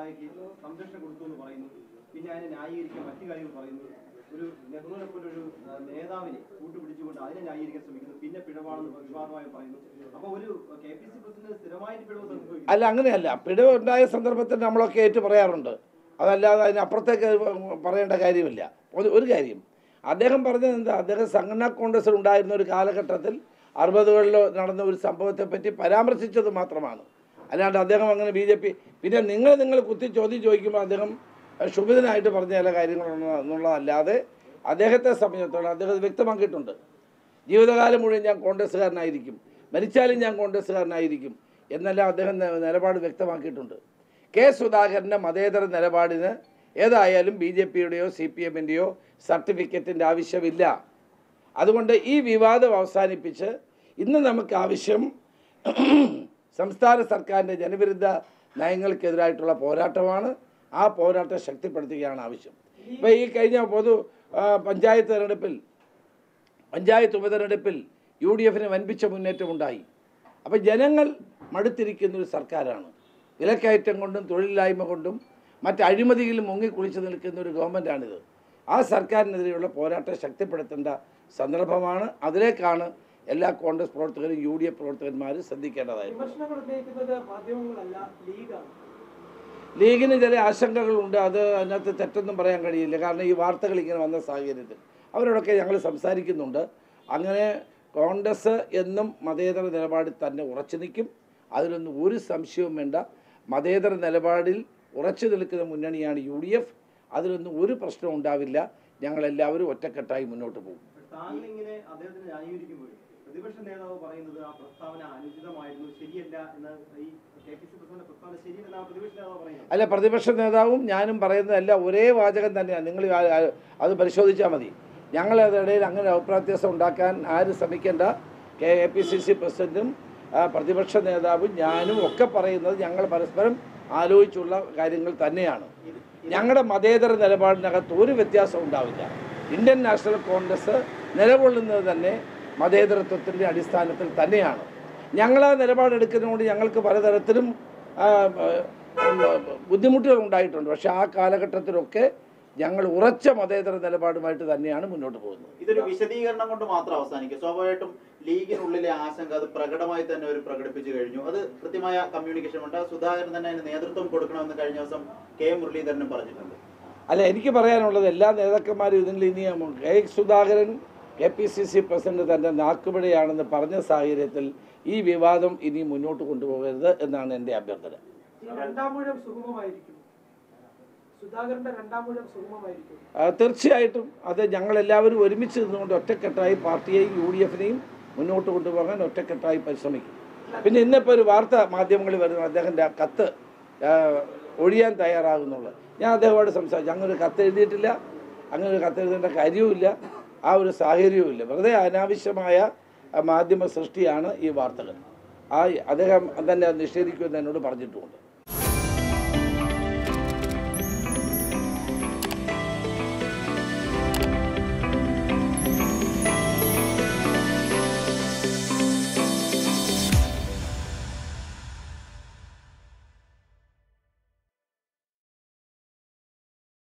പതാകയ്ക്ക് സംരക്ഷണം കൊടുത്തു എന്ന് പറയുന്നു പിന്നെ അതിനെ ന്യായീകരിക്കാൻ മറ്റു കാര്യങ്ങൾ പറയുന്നു ഒരു നെഹ്റുവിനെ പോലെ ഒരു ആ, നേതാവിനെ കൂട്ടുപിടിച്ചുകൊണ്ട് അതിനെ ന്യായീകരിക്കാൻ ശ്രമിക്കുന്നു പിന്നെ പിഴവാണെന്ന് വിവാദമായി പറയുന്നു അപ്പൊ ഒരു കെ പി സി പ്രസിഡന്റ് സ്ഥിരമായിട്ട് പിഴവ് സംഭവിക്കും അല്ല അങ്ങനെയല്ല പിഴവ് ഉണ്ടായ സന്ദർഭത്തിൽ നമ്മളൊക്കെ ഏറ്റു പറയാറുണ്ട് അതല്ലാതെ അതിനപ്പുറത്തേക്ക് പറയേണ്ട കാര്യമില്ല ഒരു ഒരു കാര്യം അദ്ദേഹം പറഞ്ഞത് എന്താ അദ്ദേഹം സംഘടനാ കോൺഗ്രസിൽ ഉണ്ടായിരുന്ന ഒരു കാലഘട്ടത്തിൽ അറുപതുകളിൽ നടന്ന ഒരു സംഭവത്തെപ്പറ്റി പരാമർശിച്ചത് മാത്രമാണ് അല്ലാണ്ട് അദ്ദേഹം അങ്ങനെ ബി ജെ പി പിന്നെ നിങ്ങൾ നിങ്ങൾ കുത്തി ചോദ്യം ചോദിക്കുമ്പോൾ അദ്ദേഹം ശുഭിതനായിട്ട് പറഞ്ഞ ചില കാര്യങ്ങളുള്ള എന്നുള്ളതല്ലാതെ അദ്ദേഹത്തെ സംബന്ധിച്ചിടത്തോളം അദ്ദേഹം ഇത് വ്യക്തമാക്കിയിട്ടുണ്ട് ജീവിതകാലം മുഴുവൻ ഞാൻ കോൺഗ്രസ്സുകാരനായിരിക്കും മരിച്ചാലും ഞാൻ കോൺഗ്രസ്സുകാരനായിരിക്കും എന്നെല്ലാം അദ്ദേഹം ന- നിലപാട് വ്യക്തമാക്കിയിട്ടുണ്ട് കെ സുധാകരൻ്റെ മതേതര നിലപാടിന് ഏതായാലും ബി ജെ പിയുടെയോ സി പി എമ്മിൻ്റെയോ സർട്ടിഫിക്കറ്റിൻ്റെ ആവശ്യമില്ല അതുകൊണ്ട് ഈ വിവാദം അവസാനിപ്പിച്ച് ഇന്ന് നമുക്ക് ആവശ്യം സംസ്ഥാന സർക്കാരിൻ്റെ ജനവിരുദ്ധ നയങ്ങൾക്കെതിരായിട്ടുള്ള പോരാട്ടമാണ് ആ പോരാട്ടം ശക്തിപ്പെടുത്തുകയാണ് ആവശ്യം ഇപ്പോൾ ഈ കഴിഞ്ഞ പൊതു ആ, പഞ്ചായത്ത് തെരഞ്ഞെടുപ്പിൽ പഞ്ചായത്ത് ഉപതെരഞ്ഞെടുപ്പിൽ യു ഡി എഫിന് വൻപിച്ച മുന്നേറ്റമുണ്ടായി അപ്പോൾ ജനങ്ങൾ മടുത്തിരിക്കുന്ന ഒരു സർക്കാരാണ് വിലക്കയറ്റം കൊണ്ടും തൊഴിലില്ലായ്മ കൊണ്ടും മറ്റ് അഴിമതിയിൽ മുങ്ങിക്കുളിച്ച് നിൽക്കുന്ന ഒരു ഗവൺമെൻറ്റാണിത് ആ സർക്കാരിനെതിരെയുള്ള പോരാട്ടം ശക്തിപ്പെടുത്തേണ്ട സന്ദർഭമാണ് അതിലേക്കാണ് എല്ലാ കോൺഗ്രസ് പ്രവർത്തകരും യു ഡി എഫ് പ്രവർത്തകന്മാരും ശ്രദ്ധിക്കേണ്ടതായിരുന്നു വിമർശനങ്ങൾ ഉന്നയിക്കുന്നത് മാധ്യമങ്ങളല്ല ലീഗാണ് ലീഗിന് ചില ആശങ്കകളുണ്ട് അത് അതിനകത്ത് തെറ്റൊന്നും പറയാൻ കഴിയില്ല കാരണം ഈ വാർത്തകൾ ഇങ്ങനെ വന്ന സാഹചര്യത്തിൽ അവരോടൊക്കെ ഞങ്ങൾ സംസാരിക്കുന്നുണ്ട് അങ്ങനെ കോൺഗ്രസ് എന്നും മതേതര നിലപാടിൽ തന്നെ ഉറച്ചു നിൽക്കും അതിലൊന്നും ഒരു സംശയവും വേണ്ട മതേതര നിലപാടിൽ ഉറച്ചു നിൽക്കുന്ന മുന്നണിയാണ് യു ഡി എഫ് അതിലൊന്നും ഒരു പ്രശ്നവും ഉണ്ടാവില്ല ഞങ്ങളെല്ലാവരും ഒറ്റക്കെട്ടായി മുന്നോട്ട് പോകും താങ്കൾ ഇങ്ങനെ അദ്ദേഹത്തിന് ന്യായീകരിക്കുമ്പോൾ പ്രതിപക്ഷ നേതാവ് പറയുന്നത് ആ പ്രസ്താവന അനുചിതമായിരുന്നു ശരിയല്ല എന്ന് ഈ കെ പി സി പ്രസിഡന്റ് പ്രസ്താവന ശരിയല്ല പ്രതിപക്ഷ നേതാവ് പറയുന്നത് അല്ല പ്രതിപക്ഷ നേതാവും ഞാനും പറയുന്നതല്ല ഒരേ വാചകം തന്നെയാണ് നിങ്ങൾ ആ- ആ- അത് പരിശോധിച്ചാൽ മതി ഞങ്ങളതിടയിൽ അങ്ങനെ അഭിപ്രായവ്യത്യാസം ഉണ്ടാക്കാൻ ആരും ശ്രമിക്കേണ്ട കെ എ പി സി സി പ്രസിഡന്റും ആ, പ്രതിപക്ഷ നേതാവും ഞാനും ഒക്കെ പറയുന്നത് ഞങ്ങൾ പരസ്പരം ആലോചിച്ചുള്ള കാര്യങ്ങൾ തന്നെയാണ് ഞങ്ങളുടെ മതേതര നിലപാടിനകത്ത് ഒരു വ്യത്യാസം ഉണ്ടാവില്ല ഇന്ത്യൻ നാഷണൽ കോൺഗ്രസ് നിലകൊള്ളുന്നത് തന്നെ മതേതരത്വത്തിൻ്റെ അടിസ്ഥാനത്തിൽ തന്നെയാണ് ഞങ്ങൾ ആ നിലപാടെടുക്കുന്നതുകൊണ്ട് ഞങ്ങൾക്ക് പലതരത്തിലും ആ, ഉം, ബുദ്ധിമുട്ടുകൾ ഉണ്ടായിട്ടുണ്ട് പക്ഷേ ആ കാലഘട്ടത്തിലൊക്കെ ഞങ്ങൾ ഉറച്ച മതേതര നിലപാടുമായിട്ട് തന്നെയാണ് മുന്നോട്ട് പോകുന്നത് ഇതൊരു വിശദീകരണം കൊണ്ട് മാത്രം അവസാനിക്കും സ്വാഭാവികമായിട്ടും ലീഗിനുള്ളിലെ ആശങ്ക അത് പ്രകടമായി തന്നെ അവർ പ്രകടിപ്പിച്ചു കഴിഞ്ഞു അത് കൃത്യമായ കമ്മ്യൂണിക്കേഷൻ ഉണ്ട് ആ സുധാകരൻ തന്നെ അതിന് നേതൃത്വം കൊടുക്കണമെന്ന് കഴിഞ്ഞ ദിവസം കെ മുരളീധരനും പറഞ്ഞിട്ടുണ്ട് അല്ല എനിക്ക് പറയാനുള്ളത് എല്ലാ നേതാക്കന്മാരും ഇതിൽ ഇനി K Sudhakaran K P C C president തൻ്റെ നാക്കുപിഴയാണെന്ന് പറഞ്ഞ സാഹചര്യത്തിൽ ഈ വിവാദം ഇനി മുന്നോട്ട് കൊണ്ടുപോകരുത് എന്നാണ് എൻ്റെ അഭ്യർത്ഥന ഈ രണ്ടാം മൂഴം സുഗമമായിരിക്കും സുധാകരന്റെ രണ്ടാം മൂഴം സുഗമമായിരിക്കും ആ, തീർച്ചയായിട്ടും അത് ഞങ്ങളെല്ലാവരും ഒരുമിച്ച് നിന്നുകൊണ്ട് ഒറ്റക്കെട്ടായി പാർട്ടിയെയും യു ഡി എഫിനെയും മുന്നോട്ട് കൊണ്ടുപോകാൻ ഒറ്റക്കെട്ടായി പരിശ്രമിക്കും പിന്നെ ഇന്നിപ്പോൾ ഒരു വാർത്ത മാധ്യമങ്ങളിൽ വരുന്നു അദ്ദേഹത്തിൻ്റെ കത്ത് ആ, ഒഴിയാൻ തയ്യാറാകുന്നുള്ളത് ഞാൻ അദ്ദേഹത്തോട് സംസാരിച്ചു അങ്ങനെ ഒരു കത്ത് എഴുതിയിട്ടില്ല അങ്ങനെ ഒരു കത്ത് എഴുതേണ്ട കാര്യവുമില്ല ആ ഒരു സാഹചര്യവുമില്ല വെറുതെ അനാവശ്യമായ ആ, മാധ്യമ സൃഷ്ടിയാണ് ഈ വാർത്തകൾ ആ അദ്ദേഹം തന്നെ നിഷേധിക്കുമെന്ന് എന്നോട് പറഞ്ഞിട്ടുമുണ്ട്